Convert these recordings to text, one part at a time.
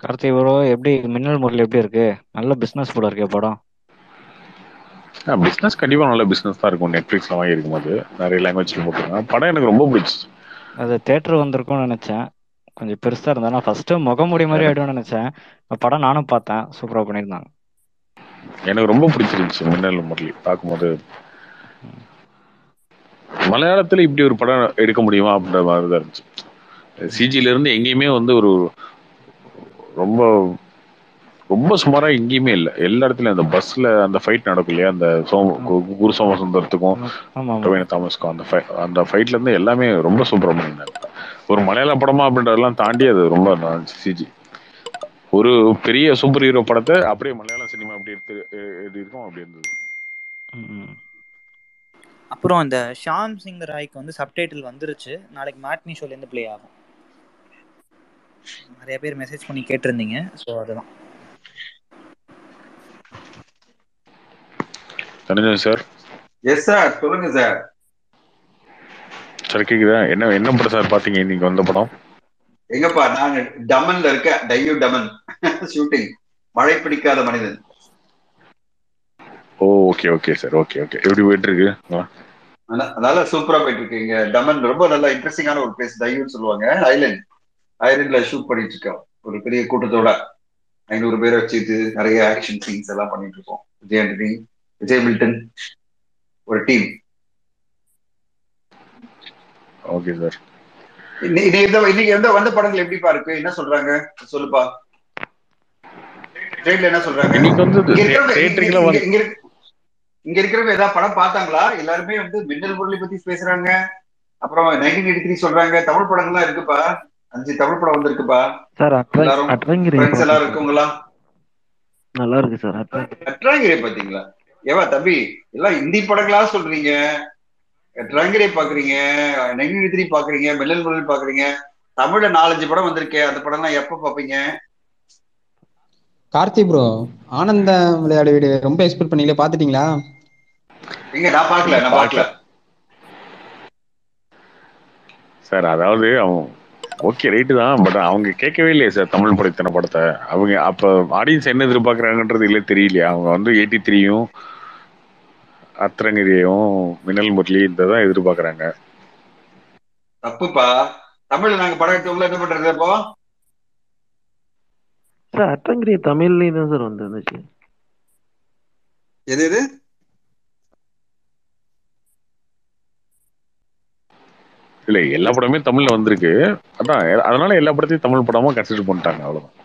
Karthi bro எப்படி மின்னல் முரளி எப்படி இருக்கு நல்ல பிசினஸ் போல இருக்கே படம் பிஸ்னஸ் கண்டிப்பாக நல்ல பிஸ்னஸ் தான் இருக்கும் நெட்ஃப்ளிக்ஸில் வாங்கி இருக்கும்போது நிறைய லாங்குவேஜில் போட்டுருக்காங்க படம் எனக்கு ரொம்ப பிடிச்சி அது தேட்டர் வந்திருக்கும்னு நினைச்சேன் கொஞ்சம் பெருசா இருந்தா நான் ஃபர்ஸ்ட் முகமூடி மாதிரி ஆயிடும்னு நினைச்சேன் இப்ப படம் நானும் பார்த்தேன் சூப்பரா பண்ணியிருந்தாங்க எனக்கு ரொம்ப பிடிச்சிருந்துச்சு மின்னல் முரளி பார்க்கும்போது மலையாளத்தில் இப்படி ஒரு படம் எடுக்க முடியுமா அப்படின்ற மாதிரி தான் இருந்துச்சு சிஜில இருந்து எங்கேயுமே வந்து ஒரு ரொம்ப ரொம்ப சுமாரா எங்கேயுமே இல்லை எல்லா இடத்துலயும் அந்த பஸ்ல அந்த ஃபைட் நடக்கும் இல்லையா அந்த சோம கு- குரு சோமசுந்தரத்துக்கும் ஆமா ஆமா ரவீனா தாமஸ்க்கும் அந்த fight- அந்த ஃபைட்ல இருந்து எல்லாமே ரொம்ப சூப்பரா பண்ணியிருந்தாங்க ஒரு மலையாள படமா அப்படின்றதெல்லாம் தாண்டி அது ரொம்ப சிஜி ஒரு பெரிய சூப்பர் ஹீரோ படத்தை அப்படியே மலையாள சினிமா அப்படி எடுத்து எ- எப்படி இருக்கும் அப்படி இருந்தது ம், ம். அப்புறம் இந்த ஷாம் சிங் ராய்க்கு வந்து சப்டைட்டில் வந்துருச்சு நாளைக்கு மேட்னி ஷோலேருந்து ப்ளே ஆகும் நிறைய பேர் மெசேஜ் பண்ணி கேட்டிருந்தீங்க ஸோ அதுதான் தனஞ்சன் சார் எஸ் சார் சொல்லுங்க சார் சார் கேக்குதா என்ன என்ன படம் சார் பாத்தீங்க இன்னைக்கு வந்த படம் எங்கப்பா நான் டமன்ல இருக்கேன் டையூ டமன் ஷூட்டிங் மழை பிடிக்காத மனிதன் oh okay okay sir okay okay எப்படி போயிட்டு இருக்கு ஆ. ஆனா- அதனால சூப்பரா போயிட்டு இருக்கு இங்க டமன் ரொம்ப நல்ல இன்ட்ரெஸ்டிங்கான ஒரு பிளேஸ் டையூன்னு சொல்லுவாங்க ஐலண்ட் ஐலண்ட்ல ஷூட் பண்ணிட்டு இருக்கோம் ஒரு பெரிய கூட்டத்தோட ஐநூறு பேரை வச்சுட்டு நிறைய ஆக்ஷன் சீன்ஸ் எல்லாம் பண்ணிட்டு இருக்கோம் விஜய் ஆண்டனி விஜய் மில்டன் ஒரு டீம் ஓகே சார் இன்னைக்கு எந்த வந்த படங்கள் எப்படிப்பா இருக்கு என்ன சொல்றாங்க சொல்லுப்பா ட்ரெயின்ல என்ன சொல்றாங்க இன்னைக்கு வந்து இங்க இருக்கிறவங்க- தேட்டரிங்ல இங்க- வந்து இங்க இருக்க- இங்க இருக்கிறவங்க ஏதாவது படம் பார்த்தாங்களா எல்லாருமே வந்து மின்னல் முரளி பத்தி பேசுறாங்க அப்புறம் நைன்டீன் எயிட்டி த்ரீ சொல்றாங்க தமிழ் படங்கள்லாம் இருக்குப்பா அஞ்சு தமிழ் படம் வந்திருக்குப்பா சார் அட்ரா எல்லாரும் அட்ரங்கிரி ஃப்ரெண்ட்ஸ் எல்லாரும் இருக்கவங்களா நல்லா இருக்கு சார் அட்ரங்கிரி அட்ராங்கிரே பாத்தீங்களா ஏவா தம்பி எல்லாம் ஹிந்தி படங்களா சொல்றீங்க அட்ராங்கிரே பாக்குறீங்க நைன்டீன் எயிட்டி த்ரீ பாக்குறீங்க மின்னல் முரளி பாக்குறீங்க தமிழ்ல நாலஞ்சு படம் வந்திருக்கே அந்த படம்லாம் எப்ப பாப்பீங்க கார்த்தி ப்ரோ ஆனந்த விளையாடு வீடு ரொம்ப எக்ஸ்பெக்ட் பண்ணீங்களே பாத்துட்டீங்களா எங்க நான் பாக்கல நான் பாக்கல சார் அதாவது அவன் ஓகே ரைட்டு தான் பட் அவங்க கேட்கவே இல்லையே சார் தமிழ் படம் இத்தனை படத்தை அவங்க அப்ப ஆடியன்ஸ் என்ன எதிர்பார்க்கறாங்கன்றது இல்லை தெரியலையா அவங்க வந்து எயிட்டி த்ரீயும் அத்திரங்கிரியும் மின்னல் முரளி இந்த தான் எதிர்பார்க்கறாங்க தப்புப்பா தமிழ்ல நாங்க படம் எடுத்தவங்கள என்ன பண்றது அப்போ சார் அட்ரங்கிரி தமிழ்லயும் தான் சார் வந்துருந்துச்சு எது எது இல்ல எல்லா படமே தமிழ்ல வந்திருக்கு அதான் அதனால எல்லா படத்தையும் தமிழ் படமா கன்சிடர் பண்ணிட்டாங்க அவ்வளவுதான்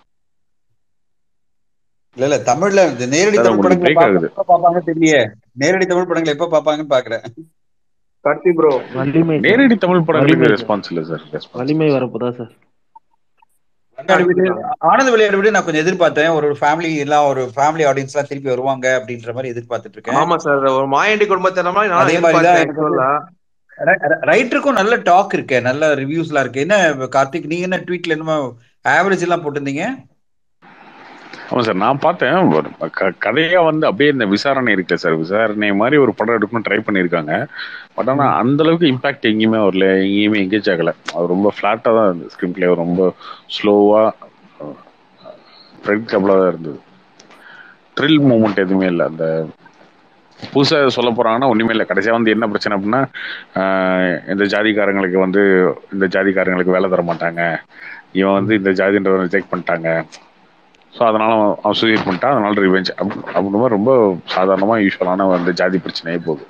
இல்ல இல்ல தமிழ்ல இந்த நேரடி சார், தமிழ் உங்களுக்கு படங்களை break ஆகுது. எப்ப பாப்பாங்க தெரியலையே நேரடி தமிழ் படங்களை எப்ப பாப்பாங்கன்னு பாக்குறேன் கார்த்தி ப்ரோ வலிமை sir. நேரடி தமிழ் படங்களுக்கு வலிமை. ரெஸ்பான்ஸ் இல்ல சார் ரெஸ்பான்ஸ் வலிமை வரப்போதா சார் விளையாடு வீடு ஆனந்த விளையாடு வீடு நான் கொஞ்சம் எதிர்பார்த்தேன் ஒரு ஃபேமிலி எல்லாம் ஒரு ஃபேமிலி ஆடியன்ஸ் எல்லாம் திருப்பி வருவாங்க அப்படின்ற மாதிரி எதிர்பார்த்துட்டு இருக்கேன் ஆமா சார் ஒரு மாயாண்டி குடும்பத்தனமா நான் அதே மாதிரிதான் எதிர்பார்த்தேன் எனக்கு actually. ரைட்டருக்கும் நல்ல டாக் இருக்கு நல்ல ரிவ்யூஸ்லாம் இருக்கு என்ன கார்த்திக் நீங்க என்ன ட்வீட்ல என்னமோ ஆவரேஜ் எல்லாம் போட்டிருந்தீங்க ஆமா சார் நான் பார்த்தேன் ஒரு க- கதையா வந்து அப்படியே இந்த விசாரணை இருக்குல்ல சார் விசாரணை மாதிரி ஒரு படம் எடுக்கணும்னு ட்ரை பண்ணியிருக்காங்க பட் ஆனா அந்த அளவுக்கு இம்பாக்ட் எங்கேயுமே வரல எங்கேயுமே எங்கேஜ் ஆகல அது ரொம்ப ஃபிளாட்டா தான் இருந்தது ஸ்கிரீன் பிளே ரொம்ப ஸ்லோவா ப்ரெடிக்டபிளா தான் இருந்தது த்ரில் மூமெண்ட் எதுவுமே இல்லை அந்த புதுசா சொல்ல போறாங்கன்னா ஒண்ணுமே இல்லை கடைசியா வந்து என்ன பிரச்சனை அப்படின்னா ஆஹ் இந்த ஜாதிக்காரங்களுக்கு வந்து இந்த ஜாதிக்காரங்களுக்கு வேலை தர மாட்டாங்க இவன் வந்து இந்த ஜாதின்றவன் ரிஜெக்ட் பண்ணிட்டாங்க ஸோ அதனால அவன் அவன் சூசைட் பண்ணிட்டான் அதனால ரிவெஞ்ச் அப்படின்ற மாதிரி ரொம்ப சாதாரணமா யூஸ்வலான அந்த ஜாதி பிரச்சனையே போகுது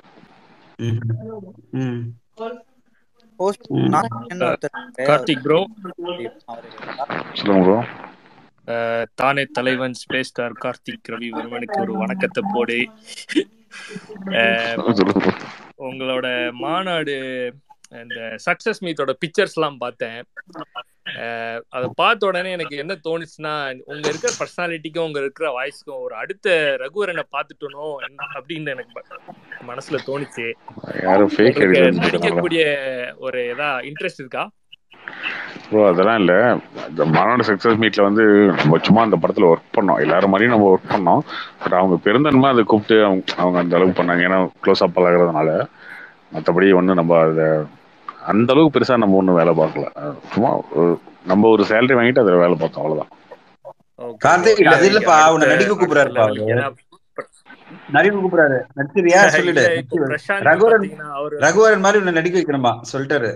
போஸ்ட் ம். நாராயணன் ஒருத்தர் இருக்காரு. கார்த்திக் ப்ரோ அவரு சொல்லுங்க ப்ரோ தானே தலைவன் ஸ்பேஸ் ஸ்டார் கார்த்திக் ரவி வர்மனுக்கு ஒரு வணக்கத்தை போடு அஹ், சொல்லுங்க bro. உங்களோட மாநாடு இந்த சக்சஸ் மீட்டோட பிக்சர்ஸ் எல்லாம் பார்த்தேன் அஹ், அதை பார்த்த உடனே எனக்கு என்ன தோணுச்சுன்னா உங்க இருக்கிற பர்சனாலிட்டிக்கும் உங்க இருக்கிற வாய்ஸ்க்கும் ஒரு அடுத்த ரகுவரனை பார்த்துட்டனோ அப்படின்னு எனக்கு ப- மனசுல தோணுச்சு யாரும் ஃபேக் உங்களுக்கு எடுக்க நடிக்கக்கூடிய ஒரு ஏதா இன்ட்ரெஸ்ட் இருக்கா ப்ரோ அதெல்லாம் இல்ல இந்த மாநாடு சக்சஸ் மீட்ல வந்து நம்ம சும்மா அந்த படத்துல ஒர்க் பண்ணோம் எல்லாரும் மாதிரியும் நம்ம ஒர்க் பண்ணோம் பட் அவங்க பெருந்தன்மை அதை கூப்பிட்டு அவங்க அவங்க அந்த அளவுக்கு பண்ணாங்க ஏன்னா க்ளோஸ் அப் பழகிறதுனால மற்றபடி ஒன்றும் நம்ம அதை அந்த அளவுக்கு பெருசா நம்ம ஒன்றும் வேலை பார்க்கல அஹ் சும்மா ஒரு- நம்ம ஒரு சேலரி வாங்கிட்டு அதில் வேலை பார்த்தோம் அவ்வளவுதான் ஓகே ப்ரோ கார்த்திக் இல்ல அது நீங்க இல்லப்பா அடுத்த உன்னை நடிக்க அடுத்த கூப்பிடுறாருப்பா அவரு லெவலுக்கு ஏன்னா ப- நடிக்க கூப்பிடுறாரு நடிச்சிருவியா சொல்லிடு இல்ல இப்போ நடிச்சு பிரசாந்த் ரகுவரன் பாத்தீங்கன்னா அவரு ரகுவரன் மாதிரி உன்னை நடிக்க வைக்கணுமா சொல்லிட்டாரு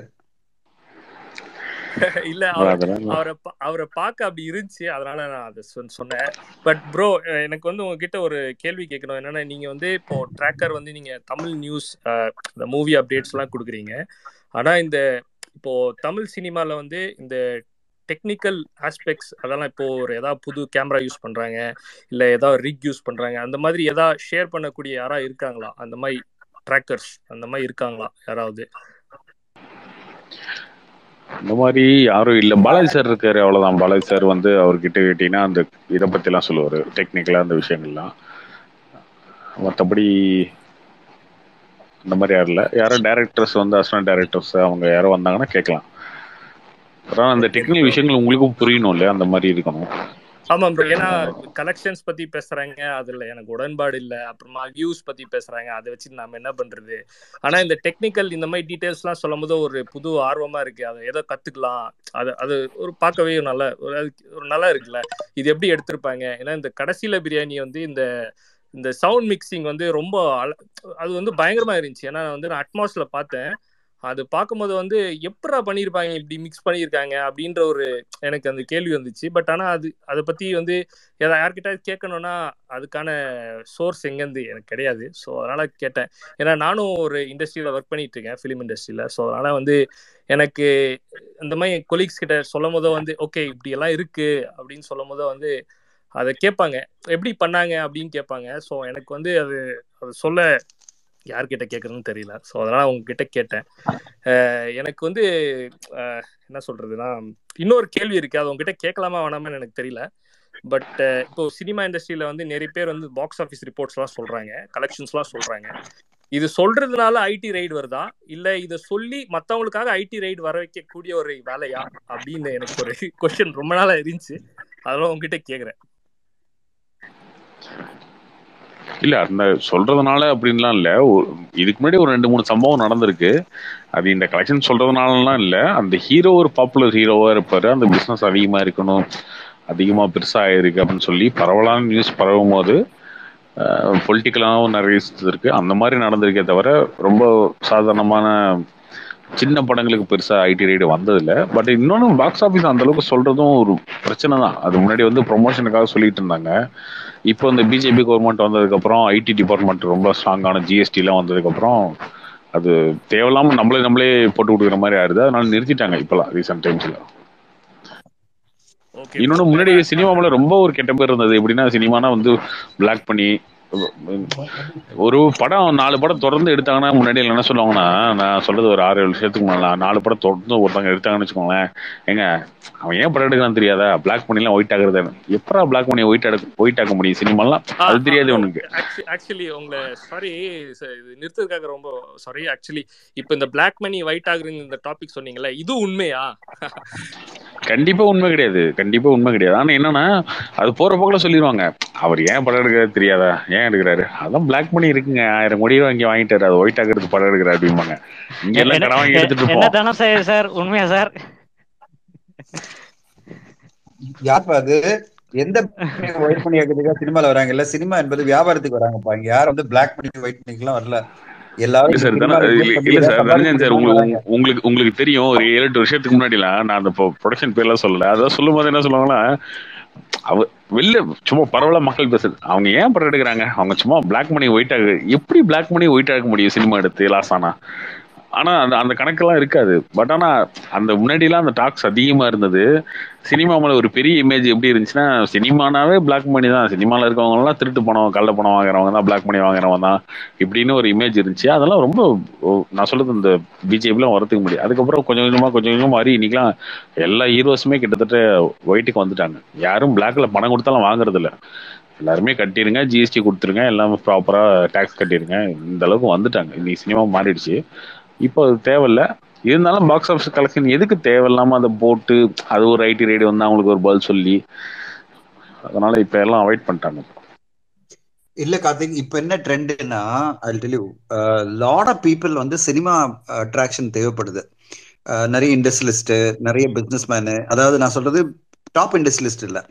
இல்ல அவர் அதெல்லாம் அவரை பா- அவரை பார்க்க அப்படி இருந்துச்சு அதனால நான் அதை சொன்- சொன்னேன் பட் ப்ரோ எனக்கு வந்து உங்ககிட்ட ஒரு கேள்வி கேட்கணும் என்னன்னா நீங்க வந்து இப்போ ட்ராக்கர் வந்து நீங்க தமிழ் நியூஸ் இந்த மூவி அப்டேட்ஸ் எல்லாம் கொடுக்குறீங்க ஆனா இந்த இப்போ தமிழ் சினிமால வந்து இந்த டெக்னிக்கல் ஆஸ்பெக்ட்ஸ் அதெல்லாம் இப்போ ஒரு ஏதாவது புது கேமரா யூஸ் பண்றாங்க இல்ல ஏதாவது ரிக் யூஸ் பண்றாங்க அந்த மாதிரி ஏதாவது ஷேர் பண்ணக்கூடிய யாரா இருக்காங்களா அந்த மாதிரி ட்ராக்கர்ஸ் அந்த மாதிரி இருக்காங்களா யாராவது இந்த மாதிரி யாரும் இல்ல பாலாஜி சார் இருக்காரு அவ்வளவுதான் பாலாஜி சார் வந்து அவர்கிட்ட கேட்டீங்கன்னா அந்த இதை பத்தி எல்லாம் சொல்லுவாரு டெக்னிக்கலா அந்த விஷயங்கள்லாம் மற்றபடி அந்த மாதிரி யாரும் இல்ல யாரோ டேரக்டர்ஸ் வந்து அசிஸ்டன்ட் டேரக்டர்ஸ் அவங்க யாரோ வந்தாங்கன்னா கேட்கலாம் அப்புறம் அந்த ஓகே டெக்னிக்கல் ப்ரோ விஷயங்கள் உங்களுக்கும் புரியணும் இல்லையா அந்த மாதிரி இருக்கணும் ஆமா ப்ரோ ஏன்னா கலெக்ஷன்ஸ் பத்தி பேசுறாங்க அதுல எனக்கு உடன்பாடு இல்ல அப்புறமா வியூஸ் பத்தி பேசுறாங்க அதை வச்சு நாம என்ன பண்றது ஆனா இந்த டெக்னிக்கல் இந்த மாதிரி டீடைல்ஸ் எல்லாம் சொல்லும் போது ஒரு புது ஆர்வமா இருக்கு அதை ஏதோ கத்துக்கலாம் அது அது ஒரு பார்க்கவே நல்ல ஒரு அது- ஒரு நல்லா இருக்குல்ல இது எப்படி எடுத்திருப்பாங்க ஏன்னா இந்த கடைசியில பிரியாணி வந்து இந்த இந்த சவுண்ட் மிக்சிங் வந்து ரொம்ப அழ- அது வந்து பயங்கரமா இருந்துச்சு ஏன்னா நான் வந்து நான் அட்மாஸ்ல பார்த்தேன் அது பார்க்கும்போது வந்து எப்படா பண்ணியிருப்பாங்க இப்படி மிக்ஸ் பண்ணியிருக்காங்க அப்படின்ற ஒரு எனக்கு அந்த கேள்வி வந்துச்சு பட் ஆனால் அது அதை பற்றி வந்து எதா யார்கிட்ட கேட்கணும்னா அதுக்கான சோர்ஸ் எங்கேருந்து எனக்கு கிடையாது ஸோ அதனால் கேட்டேன் ஏன்னா நானும் ஒரு இண்டஸ்ட்ரியில் ஒர்க் பண்ணிட்டு இருக்கேன் ஃபிலிம் இண்டஸ்ட்ரியில் ஸோ அதனால் வந்து எனக்கு இந்த மாதிரி கொலீக்ஸ் கிட்ட சொல்லும் போதோ வந்து ஓகே இப்படி எல்லாம் இருக்கு அப்படின்னு சொல்லும் போதோ வந்து அதை கேட்பாங்க எப்படி பண்ணாங்க அப்படின்னு கேட்பாங்க ஸோ எனக்கு வந்து அது அது சொல்ல யார்கிட்ட கேட்குறதுன்னு தெரியல ஸோ அதனால் உங்ககிட்ட கேட்டேன் அஹ் எனக்கு வந்து அஹ் என்ன சொல்றதுன்னா இன்னொரு கேள்வி இருக்கு அது உங்ககிட்ட கேட்கலாமா வேணாமான்னு எனக்கு தெரியல பட் இப்போ சினிமா இண்டஸ்ட்ரியில வந்து நிறைய பேர் வந்து பாக்ஸ் ஆஃபீஸ் ரிப்போர்ட்ஸ்லாம் சொல்றாங்க கலெக்ஷன்ஸ்லாம் சொல்றாங்க இது சொல்றதுனால ஐடி ரைடு வருதா இல்ல இதை சொல்லி மத்தவங்களுக்காக ஐடி ரைடு வர வைக்கக்கூடிய ஒரு வேலையா அப்படின்னு எனக்கு ஒரு கொஸ்டின் ரொம்ப நாளா இருந்துச்சு அதெல்லாம் உங்ககிட்ட கேக்குறேன் இல்ல அந்த சொல்றதுனால அப்படின்லாம் இல்ல ஒரு- இதுக்கு முன்னாடி ஒரு ரெண்டு மூணு சம்பவம் நடந்திருக்கு அது இந்த கலெக்ஷன் சொல்றதுனாலலாம் இல்ல அந்த ஹீரோ ஒரு பாப்புலர் ஹீரோவா இருப்பாரு அந்த பிசினஸ் அதிகமா இருக்கணும் அதிகமா பெருசா ஆயிருக்கு அப்படின்னு சொல்லி பரவலான நியூஸ் பரவும் போது பொலிட்டிக்கலாகவும் நிறைய issues இருக்கு அந்த மாதிரி நடந்திருக்கே தவிர ரொம்ப சாதாரணமான சின்ன படங்களுக்கு பெருசா ஐடி ரைடு வந்ததில்ல பட் இன்னொன்று பாக்ஸ் ஆஃபீஸ் அந்த அளவுக்கு சொல்றதும் ஒரு பிரச்சனை தான் அது முன்னாடி வந்து ப்ரொமோஷனுக்காக சொல்லிட்டு இருந்தாங்க இப்போ இந்த பிஜேபி கவர்மெண்ட் வந்ததுக்கப்புறம் ஐடி டிபார்ட்மெண்ட் ரொம்ப ஸ்ட்ராங்கான ஜிஎஸ்டிலாம் வந்ததுக்கப்புறம் அது தேவையில்லாம நம்மளே நம்மளே போட்டு கொடுக்குற மாதிரி ஆயிருது அதனால நிறுத்திட்டாங்க இப்பெல்லாம் ரீசெண்ட் டைம்ஸ்ல ஓகே இன்னொன்று முன்னாடி சினிமாவில் ரொம்ப ஒரு கெட்ட பேர் இருந்தது எப்படின்னா சினிமானா வந்து பிளாக் பண்ணி ஒரு படம் நாலு படம் தொடர்ந்து எடுத்தாங்கன்னா முன்னாடி எல்லாம் என்ன சொல்லுவாங்கன்னா நான் சொல்றது ஒரு ஆறு ஏழு வருஷத்துக்கு முன்னாடி நாலு படம் தொடர்ந்து ஒருத்தவங்க எடுத்தாங்கன்னு வச்சுக்கோங்களேன் ஏங்க அவன் ஏன் படம் எடுக்கிறான்னு தெரியாதா பிளாக் பண்ணிலாம் ஒயிட் ஆகுறது எப்படா பிளாக் பண்ணி ஒயிட் ஆக ஒயிட் ஆக்க முடியும் சினிமாலாம் அது தெரியாது உனக்கு ஆக்சுவலி உங்களை சாரி இது நிறுத்ததுக்காக ரொம்ப சாரி ஆக்சுவலி இப்போ இந்த பிளாக் மணி ஒயிட் ஆகுறது இந்த டாபிக் சொன்னீங்கல்ல இது உண்மையா கண்டிப்பா உண்மை கிடையாது கண்டிப்பா உண்மை கிடையாது ஆனா என்னன்னா அது போற போக்குல சொல்லிடுவாங்க அவர் ஏன் படம் எடுக்கிறாரு தெரியாதா ஏன் எடுக்கிறாரு அதான் பிளாக் பண்ணி இருக்குங்க ஆயிரம் கோடி வாங்கி வாங்கிட்டாரு அது ஒயிட் ஆகிறதுக்கு படம் எடுக்கிறாரு அப்படிம்பாங்க இங்க எல்லாம் என்ன கடன் வாங்கி எடுத்துட்டு என்ன இருப்போம் தானே சார் சார் உண்மையா சார் யாருப்பா அது எந்த ஒயிட் பண்ணி வைக்கிறதுக்காக சினிமால வராங்க இல்ல சினிமா என்பது வியாபாரத்துக்கு வராங்கப்பா இங்க யாரும் வந்து பிளாக் பண்ணி ஒயிட் பண்ணிக்கலாம் வரல எல்லாரும் இல்ல சார் சினிமால இல்ல invest பண்ணி இல்ல ஏதாவது சார் தனஞ்சன் சார் சம்பாதிக்கணும்னு வராங்க உங்களுக்கு உங்களுக்கு உங்களுக்கு தெரியும் ஒரு ஏழு எட்டு வருஷத்துக்கு முன்னாடிலாம் நான் அந்த ப்ரொடக்ஷன் பேர்லாம் சொல்லல அதான் சொல்லும் போது என்ன சொல்லுவாங்கன்னா அவ வெளில சும்மா பரவலா மக்கள் பேசுறது அவங்க ஏன் படம் எடுக்கிறாங்க அவங்க சும்மா பிளாக் மணி ஒயிட் ஆகு எப்படி பிளாக் மணி ஒயிட் ஆக முடியும் சினிமா எடுத்து லாஸ் ஆனா ஆனா அந்த அந்த கணக்கெல்லாம் இருக்காது பட் ஆனா அந்த முன்னாடிலாம் அந்த டாக்ஸ் அதிகமா இருந்தது சினிமா மேல ஒரு பெரிய இமேஜ் எப்படி இருந்துச்சுன்னா சினிமானாவே பிளாக் மணி தான் சினிமால இருக்கவங்க எல்லாம் திருட்டு பணம் கள்ள பணம் வாங்குறவங்க தான் பிளாக் மணி வாங்குறவங்க தான் இப்படின்னு ஒரு இமேஜ் இருந்துச்சு அதெல்லாம் ரொம்ப ஓ, நான் சொல்றது இந்த பிஜேபிலாம் வரதுக்கு முடியும் அதுக்கப்புறம் கொஞ்சம் கொஞ்சமா கொஞ்சம் கொஞ்சமா மாறி இன்னைக்கெல்லாம் எல்லா ஹீரோஸுமே கிட்டத்தட்ட ஒயிட்டுக்கு வந்துட்டாங்க யாரும் பிளாக்ல பணம் கொடுத்தாலும் வாங்குறது இல்ல எல்லாருமே கட்டிருங்க ஜிஎஸ்டி கொடுத்துருங்க எல்லாமே ப்ராப்பரா டேக்ஸ் கட்டிருங்க இந்த அளவுக்கு வந்துட்டாங்க இன்னைக்கு சினிமா மாறிடுச்சு இப்போ அது தேவையில்ல இருந்தாலும் பாக்ஸ் ஆஃபீஸ் கலெக்ஷன் எதுக்கு தேவையில்லாம அதை போட்டு அது ஒரு ஐடி ரைடு வந்து அவங்களுக்கு ஒரு பதில் சொல்லி அதனால இப்ப எல்லாம் அவாய்ட் பண்ணிட்டாங்க இல்ல கார்த்திக் இப்ப என்ன ட்ரெண்ட்னா I tell you lot of people வந்து சினிமா அட்ராக்ஷன் தேவைப்படுது அஹ் நிறைய இண்டஸ்ட்ரியலிஸ்ட் நிறைய பிசினஸ் மேனு அதாவது நான் சொல்றது டாப் இண்டஸ்ட்ரியலிஸ்ட் இல்ல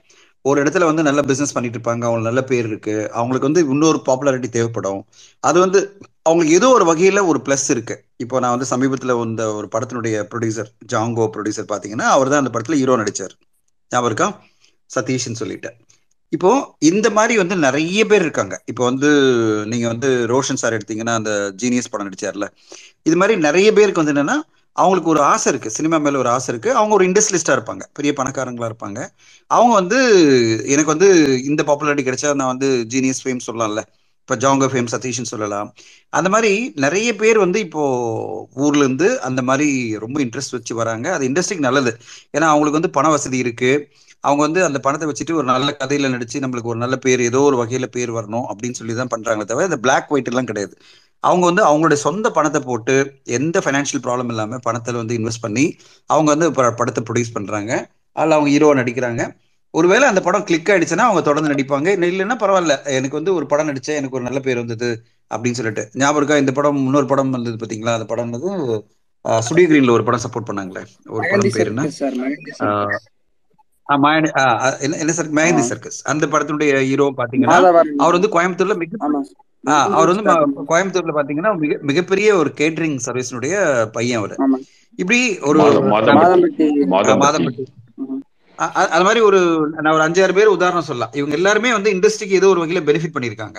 ஒரு இடத்துல வந்து நல்ல பிசினஸ் பண்ணிட்டு இருப்பாங்க அவங்களுக்கு நல்ல பேர் இருக்கு அவங்களுக்கு வந்து இன்னொரு பாப்புலாரிட்டி தேவைப்படும் அது வந்து அவங்களுக்கு ஏதோ ஒரு வகையில ஒரு ப்ளஸ் இருக்கு இப்போ நான் வந்து சமீபத்தில் இந்த ஒரு படத்தினுடைய ப்ரொடியூசர் ஜாங்கோ ப்ரொடியூசர் பார்த்தீங்கன்னா அவர் தான் அந்த படத்துல ஹீரோ நடிச்சார் ஞாபகம் இருக்கா சதீஷ்னு சொல்லிட்டு இப்போ இந்த மாதிரி வந்து நிறைய பேர் இருக்காங்க இப்போ வந்து நீங்க வந்து ரோஷன் சார் எடுத்தீங்கன்னா அந்த ஜீனியஸ் படம் நடிச்சார்ல இது மாதிரி நிறைய பேருக்கு வந்து என்னன்னா அவங்களுக்கு ஒரு ஆசை இருக்கு சினிமா மேல ஒரு ஆசை இருக்கு அவங்க ஒரு இண்டஸ்ட்ரியலிஸ்டா இருப்பாங்க பெரிய பணக்காரங்களா இருப்பாங்க அவங்க வந்து எனக்கு வந்து இந்த பாப்புலாரிட்டி கிடைச்சா நான் வந்து ஜீனியஸ் ஃபேம் சொல்லலாம்ல இப்போ ஜாங்கோ ஃபேம் சதீஷ்னு சொல்லலாம் அந்த மாதிரி நிறைய பேர் வந்து இப்போ ஊர்ல இருந்து அந்த மாதிரி ரொம்ப இன்ட்ரெஸ்ட் வச்சு வராங்க அது இண்டஸ்ட்ரிக்கு நல்லது ஏன்னா அவங்களுக்கு வந்து பண வசதி இருக்கு அவங்க வந்து அந்த பணத்தை வச்சுட்டு ஒரு நல்ல கதையில நடிச்சு நம்மளுக்கு ஒரு நல்ல பேர் ஏதோ ஒரு வகையில பேர் வரணும் அப்படின்னு சொல்லி தான் பண்றாங்களே தவிர இந்த பிளாக் ஒயிட் எல்லாம் கிடையாது அவங்க வந்து அவங்களுடைய சொந்த பணத்தை போட்டு எந்த ஃபைனான்ஷியல் ப்ராப்ளம் இல்லாம பணத்தில் வந்து இன்வெஸ்ட் பண்ணி அவங்க வந்து ப- படத்தை ப்ரொடியூஸ் பண்றாங்க அதில் அவங்க ஹீரோவா நடிக்கிறாங்க ஒருவேளை அந்த படம் கிளிக் ஆயிடுச்சுன்னா அவங்க தொடர்ந்து நடிப்பாங்க இல்லை- இல்லைன்னா பரவாயில்ல எனக்கு வந்து ஒரு படம் நடிச்சேன் எனக்கு ஒரு நல்ல பேர் வந்தது அப்படின்னு சொல்லிட்டு ஞாபகம் இருக்கா இந்த படம் இன்னொரு படம் வந்தது பாத்தீங்களா அந்த படம் வந்து அஹ், சுடி கிரீன்ல ஒரு படம் சப்போர்ட் பண்ணாங்களே ஒரு மெகந்தி படம் பேர் என்ன சர்க்கஸ் சார் மெகந்தி அஹ், சர்க்கஸ் ஆ, மாயண்டி ஆ, ஆ, என்ன என்ன சார் மேகந்தி ஆ. சர்க்கஸ் அந்த படத்தினுடைய ஹீரோ பாத்தீங்கன்னா மாதவன் அவர் வந்து கோயம்புத்தூர்ல மிக ஆமா ஆ, அவர் வந்து ம- ஸ்டார்டிங் கோயம்புத்தூர்ல பாத்தீங்கன்னா மிக மிகப்பெரிய ஒரு கேட்டரிங் சர்வீஸ்னுடைய பையன் அவரு ஆமா இப்படி ஒரு மாதம் மாதம்பட்டி மாதம்பட்டி ஆ, மாதம்பட்டி மாதம்பட்டி ம். அ- அ- அது மாதிரி ஒரு நான் ஒரு அஞ்சாறு பேர் உதாரணம் சொல்லலாம் இவங்க எல்லாருமே வந்து இண்டஸ்ட்ரிக்கு ஏதோ ஒரு வகையில பெனிஃபிட் பண்ணியிருக்காங்க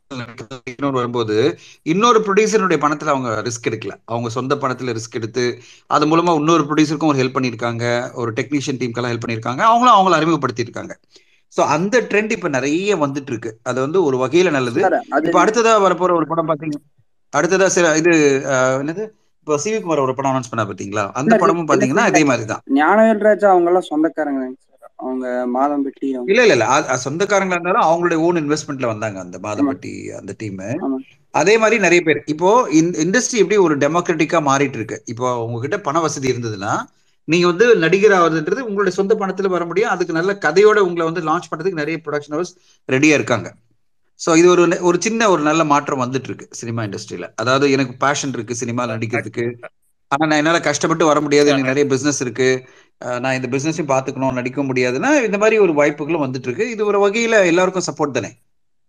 இன்னொரு வரும்போது இன்னொரு ப்ரொடியூசருடைய பணத்துல அவங்க ரிஸ்க் எடுக்கல அவங்க சொந்த பணத்துல ரிஸ்க் எடுத்து அது மூலமா இன்னொரு ப்ரொடியூசருக்கும் ஒரு ஹெல்ப் பண்ணியிருக்காங்க ஒரு டெக்னீஷியன் டீமுக்கெல்லாம் ஹெல்ப் பண்ணியிருக்காங்க அவங்களும் அவங்கள அறிமுகப்படுத்தியிருக்காங்க ஸோ அந்த ட்ரெண்ட் இப்ப நிறைய வந்துட்டு இருக்கு அது வந்து ஒரு வகையில நல்லது சார் அது இப்ப அடுத்ததா வரப்போற ஒரு படம் பாத்தீங்க அடுத்ததா சில இது அஹ், என்னது இப்போ சிவி குமார் ஒரு படம் அனௌன்ஸ் பண்ணா பாத்தீங்களா அந்த இல்ல படமும் இல்ல பாத்தீங்கன்னா சார் இதே மாதிரி தான் ஞானவேல் ராஜா அவங்க எல்லாம் சொந்தக்காரங்க சார் அவங்க மாதம்பட்டி அவங்க இல்ல இல்ல இல்ல அது- அது சொந்தக்காரங்களா இருந்தாலும் அவங்களுடைய ஓன் இன்வெஸ்ட்மெண்ட்ல வந்தாங்க அந்த ஆமா மாதம்பட்டி அந்த டீம் ஆமா அதே மாதிரி நிறைய பேர் இப்போ இண்டஸ்ட்ரி எப்படி ஒரு டெமோக்ராட்டிக்கா மாறிட்டு இருக்கு இப்போ உங்ககிட்ட பண வசதி இருந்ததுன்னா நீங்க வந்து நடிகர் ஆகுதுன்றது உங்களுடைய சொந்த பணத்துல வர முடியும் அதுக்கு நல்ல கதையோட உங்களை வந்து லான்ச் பண்றதுக்கு நிறைய ப்ரொடக்ஷன் ஹவுஸ் ரெடியா இருக்காங்க ஸோ இது ஒரு நெ- ஒரு சின்ன ஒரு நல்ல மாற்றம் வந்துட்டு இருக்கு சினிமா இண்டஸ்ட்ரியில அதாவது எனக்கு பேஷன் இருக்கு சினிமாவில் நடிக்கிறதுக்கு ஆனா நான் என்னால கஷ்டப்பட்டு வர முடியாது எனக்கு நிறைய பிசினஸ் இருக்கு அஹ் நான் இந்த பிசினஸையும் பாத்துக்கணும் நடிக்க முடியாதுன்னா இந்த மாதிரி ஒரு வாய்ப்புகளும் வந்துட்டு இருக்கு இது ஒரு வகையில எல்லாருக்கும் சப்போர்ட் தானே